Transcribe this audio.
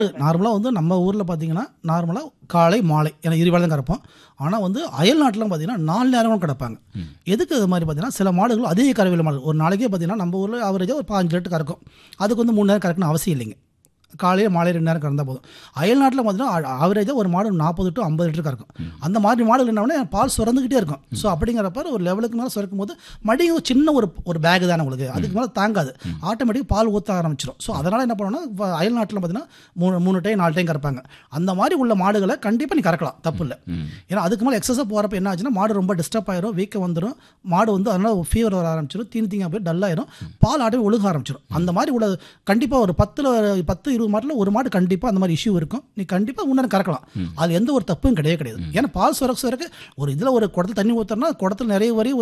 நார்மலாக வந்து நம்ம ஊரில் பார்த்தீங்கன்னா நார்மலாக காலை மாலை ஏன்னா இரு வேளை தான் கறப்போம் ஆனால் வந்து அயல் நாட்டிலாம் பார்த்தீங்கன்னா நாலு நேரமும் கிடப்பாங்க எதுக்கு இது மாதிரி பார்த்தீங்கன்னா சில மாடுகள் அதிக கறவையில் மாடு ஒரு நாளைக்கே பார்த்தீங்கன்னா நம்ம ஊரில் ஆவரேஜாக ஒரு பாஞ்சு லிட்டர் கறக்கும் அதுக்கு வந்து மூணு நேரம் கறக்கணும் அவசியம் இல்லைங்க காலையில் மாலை ரெண்டு நேரம் கறந்தால் போதும் அயல் நாட்டில் பார்த்தீங்கன்னா ஆவரேஜாக ஒரு மாடு நாற்பது டு ஐம்பது லிட்டர் கறக்கும் அந்த மாதிரி மாடுகள் என்ன பண்ணா, பால் சுரந்துக்கிட்டே இருக்கும் ஸோ அப்படிங்கிறப்ப ஒரு லெவலுக்கு மேலே சுரக்கும் போது மடியும் ஒரு சின்ன ஒரு ஒரு பேக் தானே உங்களுக்கு அதுக்கு மேலே தாங்காது ஆட்டோமேட்டிக் பால் ஊற்ற ஆரம்பிச்சிடும் ஸோ அதனால் என்ன பண்ணணும்னா இப்ப அயல் நாட்டில் பார்த்தீங்கன்னா மூணு மூணு டைம் நாலு டைம் கறப்பாங்க அந்த மாதிரி உள்ள மாடுகளை கண்டிப்பாக நீ கறக்கலாம் தப்பு இல்லை ஏன்னா அதுக்கு மேலே எக்ஸஸாக போகிறப்ப என்ன ஆச்சுன்னா மாடு ரொம்ப டிஸ்டர்ப் ஆயிரும் வீக்கம் வந்துடும் மாடு வந்து அதனால் ஃபீவர் வர ஆரம்பிச்சிடும் தீனி தீங்க போய் டல்லாயிரும் பால் ஆட்டமே ஒழுக ஆரம்பிச்சிடும் அந்த மாதிரி உள்ள கண்டிப்பாக ஒரு பத்தில் பத்து இருபது மாட்டில் ஒரு மாடு கண்டிப்பாக அந்த மாதிரி இஷ்யூ இருக்கும் நீ கண்டிப்பாக முன்னாடி கறக்கலாம் அது எந்த ஒரு தப்பும் கிடையவே கிடையாது ஏன்னா பால் சுரக்க சுரக்க ஒரு இதில் ஒரு குடத்துல தண்ணி ஊற்றுறனா குடத்துல நிறைய வரையும்